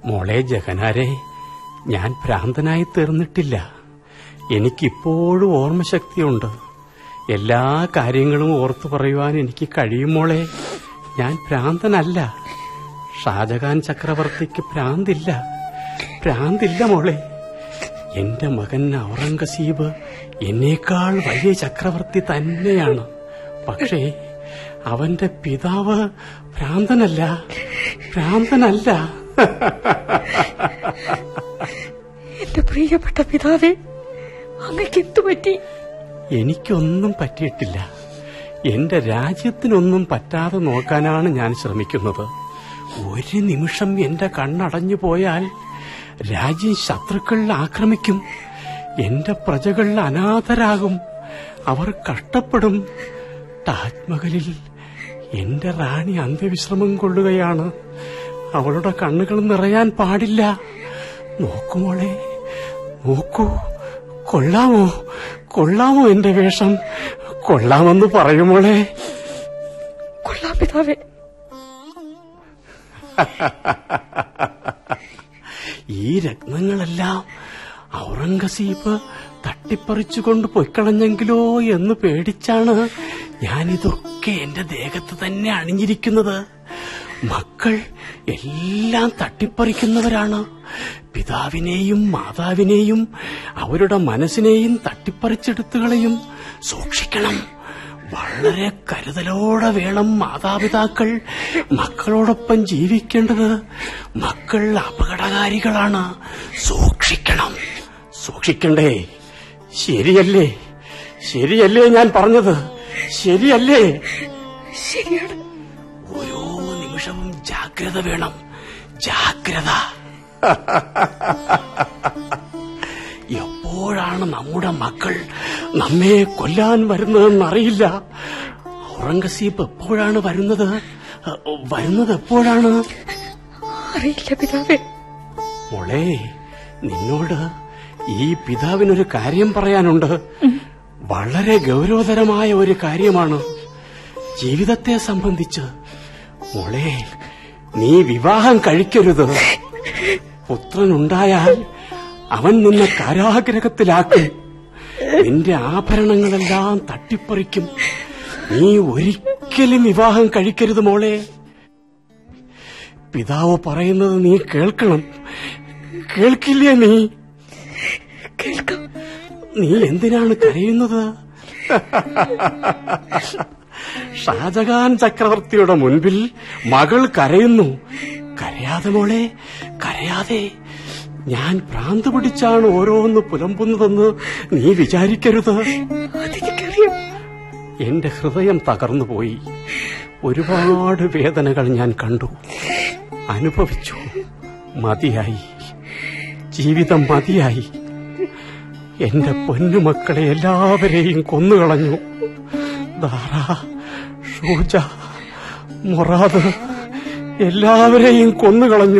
മോളെ ജഗനാരെ ഞാൻ ഭ്രാന്തനായി തീർന്നിട്ടില്ല എനിക്കിപ്പോഴും ഓർമ്മശക്തിയുണ്ട് എല്ലാ കാര്യങ്ങളും ഓർത്തു പറയുവാൻ എനിക്ക് കഴിയും മോളെ ഞാൻ ഭ്രാന്തനല്ല ഷാജഹാൻ ചക്രവർത്തിക്ക് ഭ്രാന്തില്ല ഭ്രാന്തില്ല മോളെ എന്റെ മകൻ ഔറംഗസീബ് എന്നേക്കാൾ വലിയ ചക്രവർത്തി തന്നെയാണ് പക്ഷേ അവന്റെ പിതാവ് ഭ്രാന്തനല്ല ഭ്രാന്തനല്ല എന്റെ പ്രിയപ്പെട്ട പിതാവേ അങ്ങക്ക് എന്തു പറ്റി എനിക്കൊന്നും പറ്റിയിട്ടില്ല എന്റെ രാജ്യത്തിനൊന്നും പറ്റാതെ നോക്കാനാണ് ഞാൻ ശ്രമിക്കുന്നത് ഒരു നിമിഷം എന്റെ കണ്ണടഞ്ഞു പോയാൽ രാജ്യം ശത്രുക്കൾ ആക്രമിക്കും എന്റെ പ്രജകൾ അനാഥരാകും അവർ കഷ്ടപ്പെടും താജ്മഹലിൽ എന്റെ റാണി അന്ത്യവിശ്രമം കൊള്ളുകയാണ് അവളുടെ കണ്ണുകൾ നിറയാൻ പാടില്ല നോക്കുമോളെ നോക്കൂ കൊള്ളാമോ കൊള്ളാമോ എന്റെ വേഷം കൊള്ളാമെന്ന് പറയുമോളെ കൊള്ളാം പിതാവേ ഈ രത്നങ്ങളെല്ലാം ഔറംഗസീബ് തട്ടിപ്പറിച്ചുകൊണ്ട് പൊയ്ക്കളഞ്ഞെങ്കിലോ എന്ന് പേടിച്ചാണ് ഞാനിതൊക്കെ എന്റെ ദേഹത്ത് തന്നെ അണിഞ്ഞിരിക്കുന്നത് മക്കൾ എല്ലാം തട്ടിപ്പറിക്കുന്നവരാണ് പിതാവിനെയും മാതാവിനെയും അവരുടെ മനസ്സിനെയും തട്ടിപ്പറിച്ചെടുത്തു കളയും സൂക്ഷിക്കണം വളരെ കരുതലോടെ വേണം മാതാപിതാക്കൾ മക്കളോടൊപ്പം ജീവിക്കേണ്ടത് മക്കൾ അപകടകാരികളാണ് സൂക്ഷിക്കണം സൂക്ഷിക്കണ്ടേ ശരിയല്ലേ ശരിയല്ലേ ഞാൻ പറഞ്ഞത് ശരിയല്ലേ ശരിയാണ് ഓരോ നിമിഷവും ജാഗ്രത വേണം ജാഗ്രത എപ്പോഴാണ് നമ്മുടെ മക്കൾ നമ്മെ കൊല്ലാൻ വരുന്നതെന്നറിയില്ല ഔറംഗസീബ് എപ്പോഴാണ് വരുന്നത് വരുന്നത് എപ്പോഴാണ് അറിയില്ല പിതാവേ മോളെ നിന്നോട് ഈ പിതാവിനൊരു കാര്യം പറയാനുണ്ട് വളരെ ഗൗരവതരമായ ഒരു കാര്യമാണ് ജീവിതത്തെ സംബന്ധിച്ച് മോളെ നീ വിവാഹം കഴിക്കരുത് പുത്രനുണ്ടായാൽ അവൻ നിന്നെ കാരാഗ്രഹത്തിലാക്കും നിന്റെ ആഭരണങ്ങളെല്ലാം തട്ടിപ്പറിക്കും നീ ഒരിക്കലും വിവാഹം കഴിക്കരുത് മോളെ പിതാവ് പറയുന്നത് നീ കേൾക്കണം കേൾക്കില്ലേ നീ കേൾക്കാം നീ എന്തിനാണ് കരയുന്നത് ഷാജഹാൻ ചക്രവർത്തിയുടെ മുൻപിൽ മകൾ കരയുന്നു കരയാതെ മോളെ കരയാതെ ഞാൻ ഭ്രാന്ത് പിടിച്ചാണ് ഓരോന്ന് പുലമ്പുന്നതെന്ന് നീ വിചാരിക്കരുത് അതെനിക്കറിയാം എന്റെ ഹൃദയം തകർന്നുപോയി ഒരുപാട് വേദനകൾ ഞാൻ കണ്ടു അനുഭവിച്ചു മതിയായി ജീവിതം മതിയായി എന്റെ പൊന്നുമക്കളെ എല്ലാവരെയും കൊന്നുകളഞ്ഞു ദാറ ഷൂജ മൊറാദ് എല്ലാവരെയും കൊന്നുകളഞ്ഞു